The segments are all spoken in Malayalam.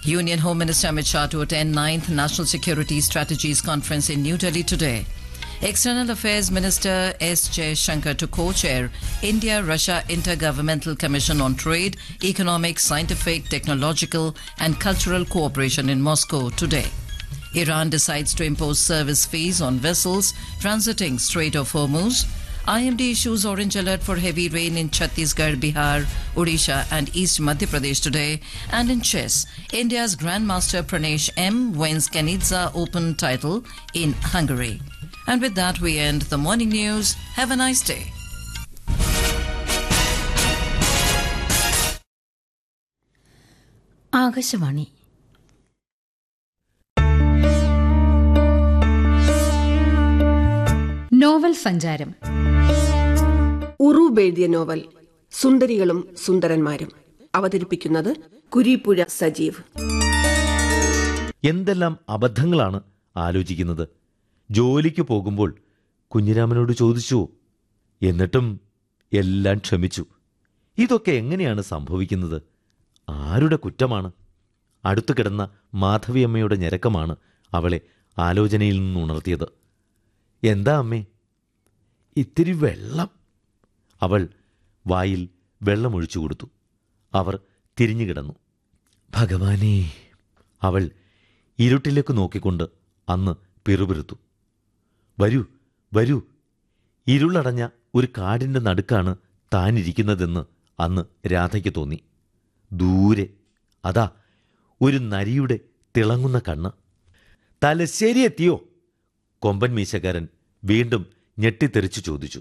Union Home Minister Amit Shah to attend 9th National Security Strategies Conference in New Delhi today. External Affairs Minister S. J. Shankar to co-chair India-Russia Intergovernmental Commission on Trade, Economic, Scientific, Technological and Cultural Cooperation in Moscow today. Iran decides to impose service fees on vessels transiting Strait of Hormuz. IMD issues orange alert for heavy rain in Chhattisgarh, Bihar, Odisha, and East Madhya Pradesh today. And in chess, India's Grandmaster Pranesh M wins Kanidza Open title in Hungary. And with that, we end the morning news. Have a nice day. Akashvani novel സഞ്ചാരം ഉറൂബ് എഴുതിയ നോവൽ സുന്ദരികളും സുന്ദരന്മാരും അവതരിപ്പിക്കുന്നത് കുരീപ്പുഴ സജീവ് എന്തെല്ലാം അബദ്ധങ്ങളാണ് ആലോചിക്കുന്നത് ജോലിക്ക് പോകുമ്പോൾ കുഞ്ഞിരാമനോട് ചോദിച്ചു എന്നിട്ടും എല്ലാം ക്ഷമിച്ചു ഇതൊക്കെ എങ്ങനെയാണ് സംഭവിക്കുന്നത് ആരുടെ കുറ്റമാണ് അടുത്തു കിടന്ന മാധവിയമ്മയുടെ ഞരക്കമാണ് അവളെ ആലോചനയിൽ നിന്ന് ഉണർത്തിയത് എന്താ അമ്മേ ഇത്തിരി വെള്ളം അവൾ വായിൽ വെള്ളമൊഴിച്ചു കൊടുത്തു അവർ തിരിഞ്ഞു കിടന്നു ഭഗവാനേ അവൾ ഇരുട്ടിലേക്ക് നോക്കിക്കൊണ്ട് അന്ന് പിറുപിറുത്തു വരൂ വരൂ ഇരുളടഞ്ഞ ഒരു കാടിൻ്റെ നടുക്കാണ് താനിരിക്കുന്നതെന്ന് അന്ന് രാധയ്ക്ക് തോന്നി ദൂരെ അതാ ഒരു നരിയുടെ തിളങ്ങുന്ന കണ്ണ് തലശ്ശേരി എത്തിയോ കൊമ്പൻ മീശക്കാരൻ വീണ്ടും ഞെട്ടിത്തെറിച്ചു ചോദിച്ചു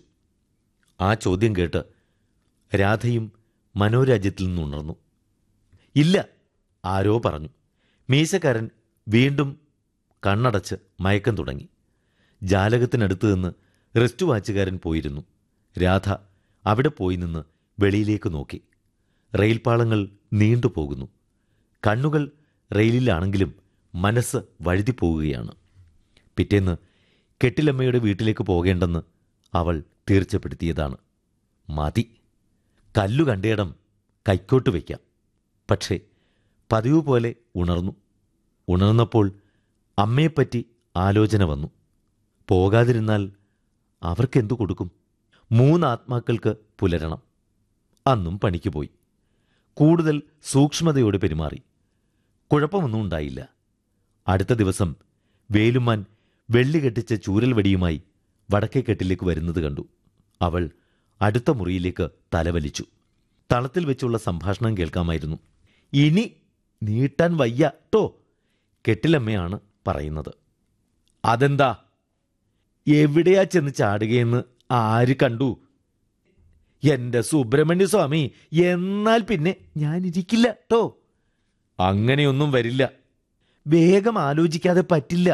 ആ ചോദ്യം കേട്ട് രാധയും മനോരാജ്യത്തിൽ നിന്നുണർന്നു ഇല്ല ആരോ പറഞ്ഞു മീശക്കാരൻ വീണ്ടും കണ്ണടച്ച് മയക്കം തുടങ്ങി ജാലകത്തിനടുത്ത് നിന്ന് റെസ്റ്റ് വാച്ചുകാരൻ പോയിരുന്നു രാധ അവിടെ പോയി നിന്ന് വെളിയിലേക്ക് നോക്കി റെയിൽപാളങ്ങൾ നീണ്ടുപോകുന്നു കണ്ണുകൾ റെയിലിലാണെങ്കിലും മനസ്സ് വഴുതിപ്പോവുകയാണ് പിറ്റേന്ന് കെട്ടിലമ്മയുടെ വീട്ടിലേക്ക് പോകേണ്ടെന്ന് അവൾ തീർച്ചപ്പെടുത്തിയതാണ് മതി കല്ലു കണ്ടയിടം കൈക്കോട്ട് വയ്ക്കാം പക്ഷേ പതിവ് പോലെ ഉണർന്നു ഉണർന്നപ്പോൾ അമ്മയെപ്പറ്റി ആലോചന വന്നു പോകാതിരുന്നാൽ അവർക്കെന്തു കൊടുക്കും മൂന്നാത്മാക്കൾക്ക് പുലരണം അന്നും പണിക്ക് പോയി കൂടുതൽ സൂക്ഷ്മതയോടെ പെരുമാറി കുഴപ്പമൊന്നും ഉണ്ടായില്ല അടുത്ത ദിവസം വേലുമാൻ വെള്ളി കെട്ടിച്ച ചൂരൽ വടിയുമായി വടക്കേക്കെട്ടിലേക്ക് വരുന്നത് കണ്ടു അവൾ അടുത്ത മുറിയിലേക്ക് തലവലിച്ചു തളത്തിൽ വെച്ചുള്ള സംഭാഷണം കേൾക്കാമായിരുന്നു ഇനി നീട്ടാൻ വയ്യ ട്ടോ കെട്ടിലമ്മയാണ് പറയുന്നത് അതെന്താ എവിടെയാ ചെന്ന് ചാടുകയെന്ന് ആര് കണ്ടു എന്റെ സുബ്രഹ്മണ്യ സ്വാമി എന്നാൽ പിന്നെ ഞാനിരിക്കില്ല ട്ടോ അങ്ങനെയൊന്നും വരില്ല വേഗം ആലോചിക്കാതെ പറ്റില്ല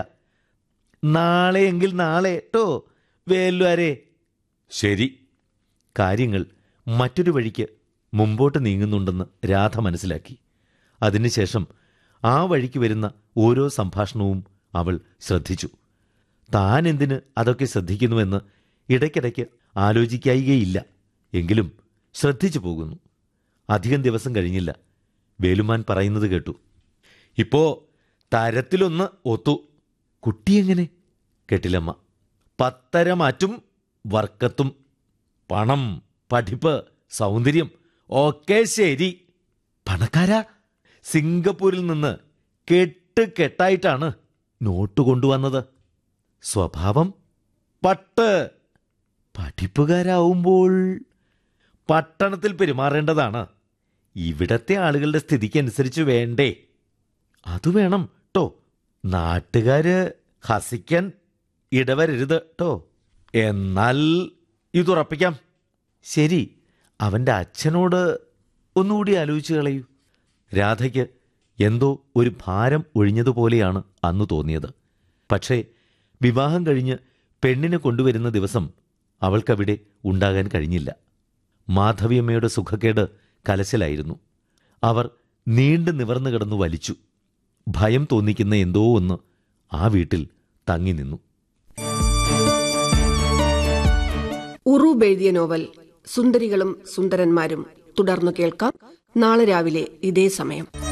നാളെയെങ്കിൽ നാളെ ട്ടോ വേലുവാരെ ശരി കാര്യങ്ങൾ മറ്റൊരു വഴിക്ക് മുമ്പോട്ട് നീങ്ങുന്നുണ്ടെന്ന് രാധ മനസ്സിലാക്കി അതിനുശേഷം ആ വഴിക്ക് വരുന്ന ഓരോ സംഭാഷണവും അവൾ ശ്രദ്ധിച്ചു താൻ എന്തിന് അതൊക്കെ ശ്രദ്ധിക്കുന്നുവെന്ന് ഇടയ്ക്കിടയ്ക്ക് ആലോചിക്കായികയില്ല എങ്കിലും ശ്രദ്ധിച്ചു പോകുന്നു അധികം ദിവസം കഴിഞ്ഞില്ല വേലുമാൻ പറയുന്നത് കേട്ടു ഇപ്പോ തരത്തിലൊന്ന് ഒത്തു കുട്ടിയെങ്ങനെ കെട്ടിലമ്മ പത്തര മാറ്റും വർക്കത്തും പണം പഠിപ്പ് സൗന്ദര്യം ഒക്കെ ശരി പണക്കാരാ സിംഗപ്പൂരിൽ നിന്ന് കെട്ട് കെട്ടായിട്ടാണ് നോട്ട് കൊണ്ടുവന്നത് സ്വഭാവം പട്ട് പഠിപ്പുകാരാവുമ്പോൾ പട്ടണത്തിൽ പെരുമാറേണ്ടതാണ് ഇവിടത്തെ ആളുകളുടെ സ്ഥിതിക്കനുസരിച്ച് വേണ്ടേ അത് വേണം ട്ടോ നാട്ടുകാര് ഹസിക്കാൻ ഇടവരരുത് ട്ടോ എന്നാൽ ഇതുറപ്പിക്കാം ശരി അവൻ്റെ അച്ഛനോട് ഒന്നുകൂടി ആലോചിച്ച് കളയൂ രാധയ്ക്ക് എന്തോ ഒരു ഭാരം ഒഴിഞ്ഞതുപോലെയാണ് അന്ന് തോന്നിയത് പക്ഷേ വിവാഹം കഴിഞ്ഞ് പെണ്ണിനെ കൊണ്ടുവരുന്ന ദിവസം അവൾക്കവിടെ ഉണ്ടാകാൻ കഴിഞ്ഞില്ല മാധവിയമ്മയുടെ സുഖക്കേട് കലശലായിരുന്നു അവർ നീണ്ടു നിവർന്നു കിടന്നു വലിച്ചു ഭയം തോന്നിക്കുന്ന എന്തോ ഒന്ന് ആ വീട്ടിൽ തങ്ങി നിന്നു ഉറൂബ് എഴുതിയ നോവൽ സുന്ദരികളും സുന്ദരന്മാരും തുടർന്നു കേൾക്കാം നാളെ രാവിലെ ഇതേ സമയം